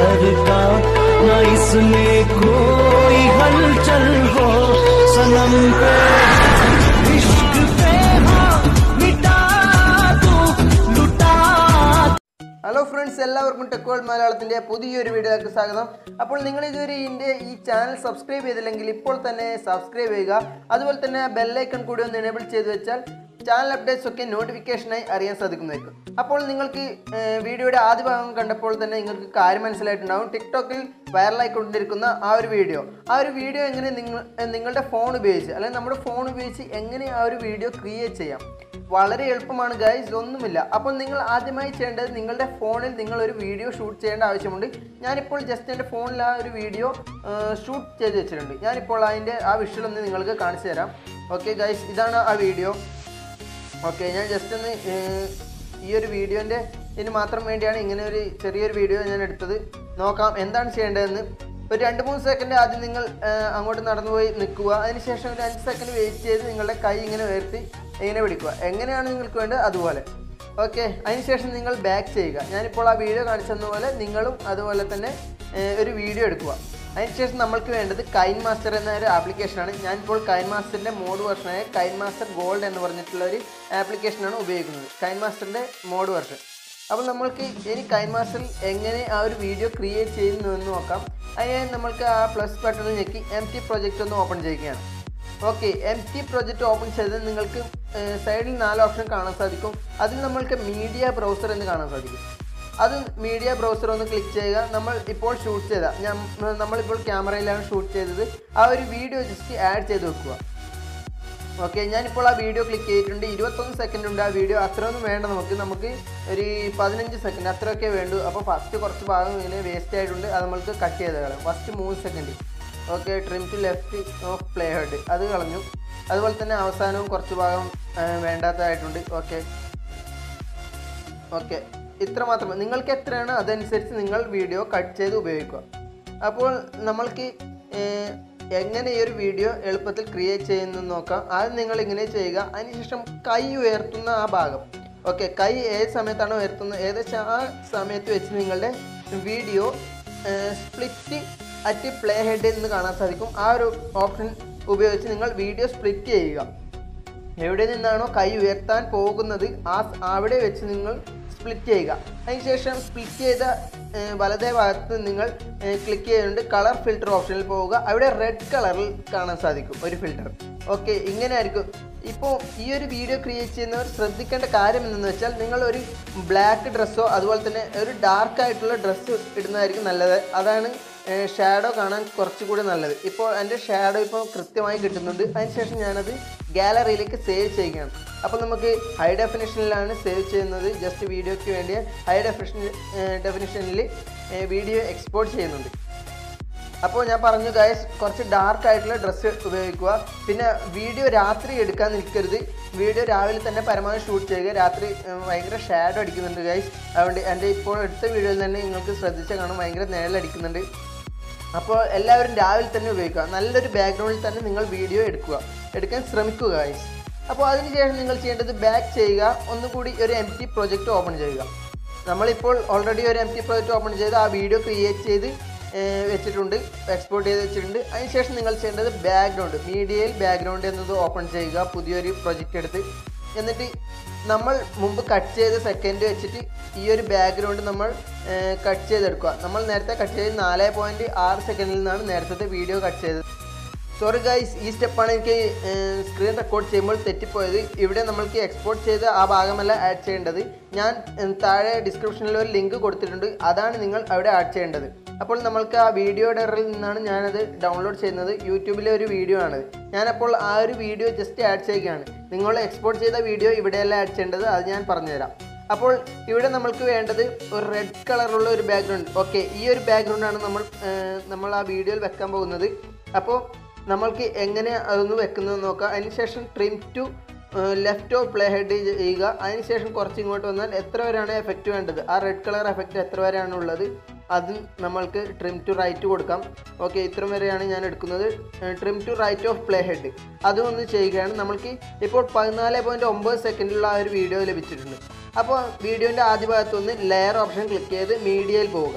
घर का न इसमें कोई हलचल हो सनम पे इश्क पे हाँ मिटा दूं लुटा ഹലോ ഫ്രണ്ട്സ് എല്ലാവർക്കും ടെക്കോൾ മലയാളത്തിൻ്റെ പുതിയൊരു വീഡിയോയിലേക്ക് സ്വാഗതം അപ്പോൾ നിങ്ങൾ ഇതുവരെ ഇതിൻ്റെ ഈ ചാനൽ സബ്സ്ക്രൈബ് ചെയ്തില്ലെങ്കിൽ ഇപ്പോൾ തന്നെ സബ്സ്ക്രൈബ് ചെയ്യുക അതുപോലെ തന്നെ ബെല്ലൈക്കൺ കൂടി ഒന്ന് എനേബിൾ ചെയ്ത് വെച്ചാൽ ചാനൽ അപ്ഡേറ്റ്സ് ഒക്കെ നോട്ടിഫിക്കേഷനായി അറിയാൻ സാധിക്കുന്നതായിരിക്കും അപ്പോൾ നിങ്ങൾക്ക് ഏർ, വീഡിയോയുടെ ആദ്യ ഭാഗം കണ്ടപ്പോൾ തന്നെ നിങ്ങൾക്ക് കാര്യം മനസ്സിലായിട്ടുണ്ടാവും ടിക്ടോക്കിൽ വൈറലായിക്കൊണ്ടിരിക്കുന്ന ആ ഒരു വീഡിയോ ആ ഒരു വീഡിയോ എങ്ങനെ നിങ്ങൾ ഏർ, നിങ്ങളുടെ ഫോൺ ഉപയോഗിച്ച് അല്ലെങ്കിൽ നമ്മുടെ ഫോൺ ഉപയോഗിച്ച് എങ്ങനെ ആ ഒരു വീഡിയോ ക്രിയേറ്റ് ചെയ്യാം വളരെ എളുപ്പമാണ് ഗൈസ് ഒന്നുമില്ല അപ്പോൾ നിങ്ങൾ ആദ്യമായി ചെയ്യേണ്ടത് നിങ്ങളുടെ ഫോണിൽ നിങ്ങൾ ഒരു വീഡിയോ ഷൂട്ട് ചെയ്യേണ്ട ആവശ്യമുണ്ട് ഞാനിപ്പോൾ ജസ്റ്റ് എൻ്റെ ഫോണിൽ ആ ഒരു വീഡിയോ ഷൂട്ട് ചെയ്ത് വെച്ചിട്ടുണ്ട് ഞാനിപ്പോൾ അതിൻ്റെ ആ വിഷ്വൽ ഒന്ന് നിങ്ങൾക്ക് കാണിച്ചു തരാം ഓക്കെ ഗൈസ് ഇതാണ് ആ വീഡിയോ ഓക്കെ ഞാൻ ജസ്റ്റ് ഒന്ന് ഏർ, ഈ ഒരു വീഡിയോൻ്റെ ഇതിന് മാത്രം വേണ്ടിയാണ് ഇങ്ങനെ ഒരു ചെറിയൊരു വീഡിയോ ഞാൻ എടുത്തത് നോക്കാം എന്താണ് ചെയ്യേണ്ടതെന്ന് ഒരു രണ്ട് മൂന്ന് സെക്കൻഡ് ആദ്യം നിങ്ങൾ ഏർ, അങ്ങോട്ട് നടന്നുപോയി നിൽക്കുക അതിനുശേഷം ഒരു അഞ്ച് സെക്കൻഡ് വെയിറ്റ് ചെയ്ത് നിങ്ങളുടെ കൈ ഇങ്ങനെ ഉയർത്തി ഇങ്ങനെ പിടിക്കുക എങ്ങനെയാണ് നിങ്ങൾക്ക് വേണ്ടത് അതുപോലെ ഓക്കെ അതിനുശേഷം നിങ്ങൾ ബാക്ക് ചെയ്യുക ഞാനിപ്പോൾ ആ വീഡിയോ കാണിച്ചതുപോലെ നിങ്ങളും അതുപോലെ തന്നെ ഏർ, ഒരു വീഡിയോ എടുക്കുക അതിനുശേഷം നമ്മൾക്ക് വേണ്ടത് കൈൻ മാസ്റ്റർ എന്ന ഒരു ആപ്ലിക്കേഷനാണ് ഞാനിപ്പോൾ കൈൻ മാസ്റ്ററിൻ്റെ മോഡ് വെർഷനായ കൈൻ മാസ്റ്റർ ഗോൾഡ് എന്ന് പറഞ്ഞിട്ടുള്ള ഒരു ആപ്ലിക്കേഷനാണ് ഉപയോഗിക്കുന്നത് കൈൻ മാസ്റ്ററിൻ്റെ മോഡ് വെർഷൻ അപ്പോൾ നമ്മൾക്ക് ഇനി കൈൻ മാസ്റ്ററിൽ എങ്ങനെ ആ ഒരു വീഡിയോ ക്രിയേറ്റ് ചെയ്യുന്നു എന്ന് നോക്കാം അതിനായി നമ്മൾക്ക് ആ പ്ലസ് ബട്ടണിൽ ഞെക്കി എം ടി പ്രൊജക്റ്റ് ഒന്ന് ഓപ്പൺ ചെയ്യുകയാണ് okay M T project open ചെയ്ത് നിങ്ങൾക്ക് സൈഡിൽ നാല് ഓപ്ഷൻ കാണാൻ സാധിക്കും അതിൽ നമ്മൾക്ക് മീഡിയ ബ്രൗസർ എന്ന് കാണാൻ സാധിക്കും അത് മീഡിയ ബ്രൗസർ ഒന്ന് ക്ലിക്ക് ചെയ്യുക നമ്മൾ ഇപ്പോൾ ഷൂട്ട് ചെയ്ത ഞാൻ നമ്മളിപ്പോൾ ക്യാമറയിലാണ് ഷൂട്ട് ചെയ്തത് ആ ഒരു വീഡിയോ ജസ്റ്റ് ആഡ് ചെയ്ത് വെക്കുക ഓക്കെ ഞാനിപ്പോൾ ആ വീഡിയോ ക്ലിക്ക് ചെയ്തിട്ടുണ്ട് ഇരുപത്തൊന്ന് സെക്കൻഡ് ഉണ്ട് ആ വീഡിയോ അത്രയൊന്നും വേണ്ട നമുക്ക് നമുക്ക് ഒരു പതിനഞ്ച് സെക്കൻഡ് അത്രയൊക്കെ വേണ്ടു അപ്പോൾ ഫസ്റ്റ് കുറച്ച് ഭാഗം ഇങ്ങനെ വേസ്റ്റ് ആയിട്ടുണ്ട് അത് നമുക്ക് കട്ട് ചെയ്ത് കളയാം ഫസ്റ്റ് മൂന്ന് second okay trim to left of play head അത് കളഞ്ഞു അതുപോലെ തന്നെ അവസാനവും കുറച്ച് ഭാഗം ആ, വേണ്ടാത്തതായിട്ടുണ്ട് ഓക്കെ ഓക്കെ ഇത്ര മാത്രം നിങ്ങൾക്ക് എത്രയാണ് അതനുസരിച്ച് നിങ്ങൾ വീഡിയോ കട്ട് ചെയ്ത് ഉപയോഗിക്കുക അപ്പോൾ നമ്മൾക്ക് ഏർ, എങ്ങനെ ഈ ഒരു വീഡിയോ എളുപ്പത്തിൽ ക്രിയേറ്റ് ചെയ്യുന്നത് നോക്കാം ആദ്യം നിങ്ങൾ ഇങ്ങനെ ചെയ്യുക അതിനുശേഷം കൈ ഉയർത്തുന്ന ആ ഭാഗം ഓക്കെ കൈ ഏത് സമയത്താണോ ഉയർത്തുന്നത് ഏകദേശം ആ സമയത്ത് വെച്ച് നിങ്ങളുടെ video split at play head എന്ന് കാണാൻ സാധിക്കും ആ ഒരു ഓപ്ഷൻ ഉപയോഗിച്ച് നിങ്ങൾ വീഡിയോ സ്പ്ലിറ്റ് ചെയ്യുക എവിടെ നിന്നാണോ കൈ ഉയർത്താൻ പോകുന്നത് ആ സ് അവിടെ വെച്ച് നിങ്ങൾ സ്പ്ലിറ്റ് ചെയ്യുക അതിനുശേഷം സ്പ്ലിറ്റ് ചെയ്ത ഏർ, വലതേ ഭാഗത്ത് നിങ്ങൾ ക്ലിക്ക് ചെയ്തുകൊണ്ട് കളർ ഫിൽറ്റർ ഓപ്ഷനിൽ പോവുക അവിടെ റെഡ് കളറിൽ കാണാൻ സാധിക്കും ഒരു ഫിൽറ്റർ ഓക്കെ ഇങ്ങനെ ആയിരിക്കും ഇപ്പോൾ ഈ ഒരു വീഡിയോ ക്രിയേറ്റ് ചെയ്യുന്നവർ ശ്രദ്ധിക്കേണ്ട കാര്യം എന്തെന്ന് വെച്ചാൽ നിങ്ങൾ ഒരു ബ്ലാക്ക് ഡ്രസ്സോ അതുപോലെ തന്നെ ഒരു ഡാർക്ക് ആയിട്ടുള്ള ഡ്രസ്സ് ഇടുന്നതായിരിക്കും നല്ലത് അതാണ് ഷാഡോ കാണാൻ കുറച്ചുകൂടി നല്ലത് ഇപ്പോൾ എൻ്റെ ഷാഡോ ഇപ്പോൾ കൃത്യമായി കിട്ടുന്നുണ്ട് അതിനുശേഷം ഞാനത് ഗാലറിയിലേക്ക് സേവ് ചെയ്യുകയാണ് അപ്പോൾ നമുക്ക് ഹൈ ഡെഫിനിഷനിലാണ് സേവ് ചെയ്യുന്നത് ജസ്റ്റ് വീഡിയോയ്ക്ക് വേണ്ടി ഹൈ ഡെഫിനിഷൻ ഡെഫിനിഷനിൽ വീഡിയോ എക്സ്പോർട്ട് ചെയ്യുന്നുണ്ട് അപ്പോൾ ഞാൻ പറഞ്ഞു ഗൈസ് കുറച്ച് ഡാർക്ക് ആയിട്ടുള്ള ഡ്രസ്സ് ഉപയോഗിക്കുക പിന്നെ വീഡിയോ രാത്രി എടുക്കാൻ നിൽക്കരുത് വീഡിയോ രാവിലെ തന്നെ പരമാവധി ഷൂട്ട് ചെയ്യുക രാത്രി ഉം, ഭയങ്കര ഷാഡോ അടിക്കുന്നുണ്ട് ഗൈസ് അതുകൊണ്ട് എൻ്റെ ഇപ്പോൾ എടുത്ത വീഡിയോയിൽ തന്നെ നിങ്ങൾക്ക് ശ്രദ്ധിച്ചാൽ കാണാം ഭയങ്കര നിഴലടിക്കുന്നുണ്ട് അപ്പോൾ എല്ലാവരും രാവിലെ തന്നെ ഉപയോഗിക്കുക നല്ലൊരു ബാക്ക്ഗ്രൗണ്ടിൽ തന്നെ നിങ്ങൾ വീഡിയോ എടുക്കുക എടുക്കാൻ ശ്രമിക്കുക ഗൈസ് അപ്പോൾ അതിനുശേഷം നിങ്ങൾ ചെയ്യേണ്ടത് ബാക്ക് ചെയ്യുക ഒന്നുകൂടി ഒരു എം ടി പ്രൊജക്റ്റ് ഓപ്പൺ ചെയ്യുക നമ്മളിപ്പോൾ ഓൾറെഡി ഒരു എം ടി പ്രൊജക്റ്റ് ഓപ്പൺ ചെയ്ത് ആ വീഡിയോ ക്രിയേറ്റ് ചെയ്ത് ഏർ, വെച്ചിട്ടുണ്ട് എക്സ്പോർട്ട് ചെയ്ത് വെച്ചിട്ടുണ്ട് അതിനുശേഷം നിങ്ങൾ ചെയ്യേണ്ടത് ബാക്ക്ഗ്രൗണ്ട് മീഡിയയിൽ ബാക്ക്ഗ്രൗണ്ട് എന്നത് ഓപ്പൺ ചെയ്യുക പുതിയൊരു പ്രൊജക്റ്റ് എടുത്ത് എന്നിട്ട് നമ്മൾ മുമ്പ് കട്ട് ചെയ്ത സെക്കൻഡ് വെച്ചിട്ട് ഈ ഒരു ബാക്ക്ഗ്രൗണ്ട് നമ്മൾ കട്ട് ചെയ്തെടുക്കുക നമ്മൾ നേരത്തെ കട്ട് ചെയ്ത് നാല് പോയിൻറ്റ് ആറ് സെക്കൻഡിൽ നിന്നാണ് നേരത്തെ വീഡിയോ കട്ട് ചെയ്തത് സോറി ഗൈസ് ഈ സ്റ്റെപ്പാണ് എനിക്ക് സ്ക്രീൻ റെക്കോർഡ് ചെയ്യുമ്പോൾ തെറ്റിപ്പോയത് ഇവിടെ നമ്മൾക്ക് എക്സ്പോർട്ട് ചെയ്ത് ആ ഭാഗമല്ല ആഡ് ചെയ്യേണ്ടത് ഞാൻ ഉം, താഴെ ഡിസ്ക്രിപ്ഷനിൽ ഒരു ലിങ്ക് കൊടുത്തിട്ടുണ്ട് അതാണ് നിങ്ങൾ അവിടെ ആഡ് ചെയ്യേണ്ടത് അപ്പോൾ നമ്മൾക്ക് ആ വീഡിയോയുടെ നിന്നാണ് ഞാനത് ഡൗൺലോഡ് ചെയ്യുന്നത് യൂട്യൂബിലെ ഒരു വീഡിയോ ആണ് ഞാനപ്പോൾ ആ ഒരു വീഡിയോ ജസ്റ്റ് ആഡ് ചെയ്യുകയാണ് നിങ്ങൾ എക്സ്പോർട്ട് ചെയ്ത വീഡിയോ ഇവിടെയല്ല ആഡ് ചെയ്യേണ്ടത് അത് ഞാൻ പറഞ്ഞുതരാം അപ്പോൾ ഇവിടെ നമ്മൾക്ക് വേണ്ടത് ഒരു റെഡ് കളറുള്ള ഒരു ബാക്ക്ഗ്രൗണ്ട് ഓക്കെ ഈ ഒരു ബാക്ക്ഗ്രൗണ്ടാണ് നമ്മൾ ഏർ, നമ്മൾ ആ വീഡിയോയിൽ വെക്കാൻ പോകുന്നത് അപ്പോൾ നമ്മൾക്ക് എങ്ങനെ അതൊന്ന് വെക്കുന്നത് നോക്കാം അതിനുശേഷം trim to left of play head ചെയ്യുക അതിനുശേഷം കുറച്ച് ഇങ്ങോട്ട് വന്നാൽ എത്ര വരെയാണ് എഫക്റ്റ് വേണ്ടത് ആ റെഡ് കളർ എഫക്റ്റ് എത്ര വരെയാണ് ഉള്ളത് അത് നമ്മൾക്ക് ട്രിം ടു റൈറ്റ് കൊടുക്കാം ഓക്കെ ഇത്ര വരെയാണ് ഞാൻ എടുക്കുന്നത് trim to right of play head അതും ഒന്ന് ചെയ്യുകയാണ് നമ്മൾക്ക് ഇപ്പോൾ പതിനാല് പോയിൻറ്റ് ഒമ്പത് സെക്കൻഡിലുള്ള ആ ഒരു വീഡിയോ ലഭിച്ചിട്ടുണ്ട് അപ്പോൾ വീഡിയോൻ്റെ ആദ്യ ഭാഗത്ത് ഒന്ന് ലെയർ ഓപ്ഷൻ ക്ലിക്ക് ചെയ്ത് മീഡിയയിൽ പോവുക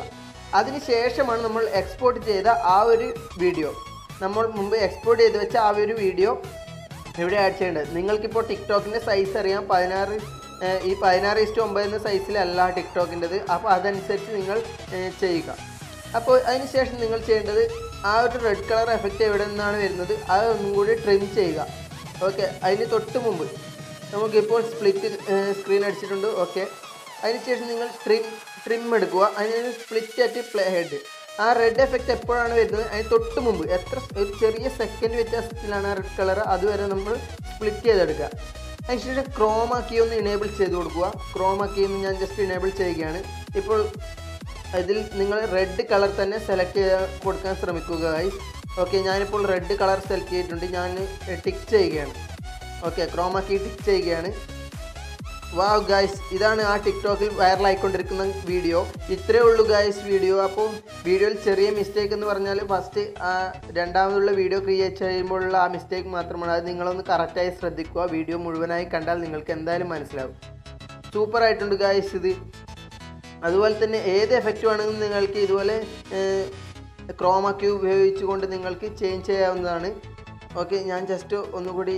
അതിനുശേഷമാണ് നമ്മൾ എക്സ്പോർട്ട് ചെയ്ത ആ ഒരു വീഡിയോ നമ്മൾ മുമ്പ് എക്സ്പോർട്ട് ചെയ്ത് വെച്ച ആ ഒരു വീഡിയോ ഇവിടെ ആഡ് ചെയ്യേണ്ടത് നിങ്ങൾക്കിപ്പോൾ ടിക്ടോക്കിൻ്റെ സൈസ് അറിയാം പതിനാറ് ഏഹ്, ഈ പതിനാറ് ഇസ്റ്റു ഒമ്പത് എന്ന സൈസിലല്ല ടിക്ടോക്കിൻ്റെത് അപ്പോൾ അതനുസരിച്ച് നിങ്ങൾ ഏഹ്, ചെയ്യുക അപ്പോൾ അതിനുശേഷം നിങ്ങൾ ചെയ്യേണ്ടത് ആ ഒരു റെഡ് കളർ എഫക്റ്റ് എവിടെ നിന്നാണ് വരുന്നത് അത് ഒന്നും കൂടി ട്രിം ചെയ്യുക ഓക്കെ അതിന് തൊട്ട് മുമ്പ് നമുക്കിപ്പോൾ സ്പ്ലിറ്റ് സ്ക്രീൻ അടിച്ചിട്ടുണ്ട് ഓക്കെ അതിനുശേഷം നിങ്ങൾ ട്രിം ട്രിം എടുക്കുക അതിന് സ്പ്ലിറ്റ് അറ്റ് പ്ലേ ഹെഡ് ആ റെഡ് എഫക്റ്റ് എപ്പോഴാണ് വരുന്നത് അതിന് തൊട്ട് മുമ്പ് എത്ര ഒരു ചെറിയ സെക്കൻഡ് വ്യത്യാസത്തിലാണ് ആ റെഡ് കളർ അതുവരെ നമ്മൾ സ്പ്ലിറ്റ് ചെയ്തെടുക്കുക അതിനുശേഷം ക്രോമ കീ ഒന്ന് ഇനേബിൾ ചെയ്ത് കൊടുക്കുക ക്രോമ കീ ഒന്ന് ഞാൻ ജസ്റ്റ് ഇനേബിൾ ചെയ്യുകയാണ് ഇപ്പോൾ ഇതിൽ നിങ്ങൾ റെഡ് കളർ തന്നെ സെലക്ട് ചെയ്ത് കൊടുക്കാൻ ശ്രമിക്കുക ഗൈസ് ഓക്കെ ഞാനിപ്പോൾ റെഡ് കളർ സെലക്ട് ചെയ്തിട്ടുണ്ട് ഞാൻ ടിക്ക് ചെയ്യുകയാണ് ഓക്കെ ക്രോമ കീ ടിക്ക് ചെയ്യുകയാണ് വാവ് ഗൈസ് ഇതാണ് ആ ടിക്ടോക്കിൽ വൈറലായിക്കൊണ്ടിരിക്കുന്ന വീഡിയോ ഇത്രേ ഉള്ളൂ ഗൈസ് വീഡിയോ അപ്പോൾ വീഡിയോയിൽ ചെറിയ മിസ്റ്റേക്ക് എന്ന് പറഞ്ഞാൽ ഫസ്റ്റ് രണ്ടാമതുള്ള വീഡിയോ ക്രിയേറ്റ് ചെയ്യുമ്പോഴുള്ള ആ മിസ്റ്റേക്ക് മാത്രമാണ് അത് നിങ്ങളൊന്ന് കറക്റ്റായി ശ്രദ്ധിക്കുക വീഡിയോ മുഴുവനായി കണ്ടാൽ നിങ്ങൾക്ക് എന്തായാലും മനസ്സിലാവും സൂപ്പർ ആയിട്ടുണ്ട് ഗൈസ് ഇത് അതുപോലെ തന്നെ ഏത് എഫക്റ്റ് വേണമെങ്കിലും നിങ്ങൾക്ക് ഇതുപോലെ ക്രോമ ക്യൂ ഉപയോഗിച്ചുകൊണ്ട് നിങ്ങൾക്ക് ചേഞ്ച് ചെയ്യാവുന്നതാണ് ഓക്കെ ഞാൻ ജസ്റ്റ് ഒന്നുകൂടി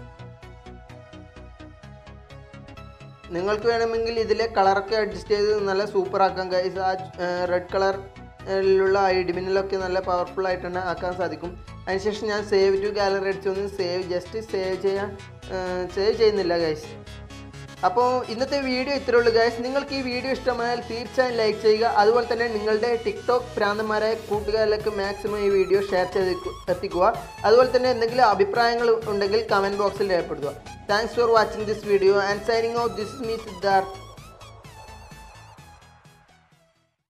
നിങ്ങൾക്ക് വേണമെങ്കിൽ ഇതിലെ കളറൊക്കെ അഡ്ജസ്റ്റ് ചെയ്ത് നല്ല സൂപ്പർ ആക്കാം ഗൈസ് ആ റെഡ് കളറിലുള്ള ഐഡിമിനിലൊക്കെ നല്ല പവർഫുൾ ആയിട്ട് തന്നെ ആക്കാൻ സാധിക്കും അതിനുശേഷം ഞാൻ സേവ് ടു ഗാലറി അടിച്ചൊന്ന് സേവ് ജസ്റ്റ് സേവ് ചെയ്യാൻ സേവ് ചെയ്യുന്നില്ല ഗൈസ് അപ്പോൾ ഇന്നത്തെ വീഡിയോ ഇത്രേ ഉള്ളൂ ഗൈസ് നിങ്ങൾക്ക് ഈ വീഡിയോ ഇഷ്ടമായാൽ തീർച്ചയായും ലൈക്ക് ചെയ്യുക അതുപോലെ തന്നെ നിങ്ങളുടെ ടിക്ടോക്ക് പ്രാന്തന്മാരായ കൂട്ടുകാരിലേക്ക് മാക്സിമം ഈ വീഡിയോ ഷെയർ ചെയ്ത് എത്തിക്കുക അതുപോലെ തന്നെ എന്തെങ്കിലും അഭിപ്രായങ്ങൾ ഉണ്ടെങ്കിൽ കമൻറ്റ് ബോക്സിൽ രേഖപ്പെടുത്തുക thanks for watching this video and signing out this me Siddharth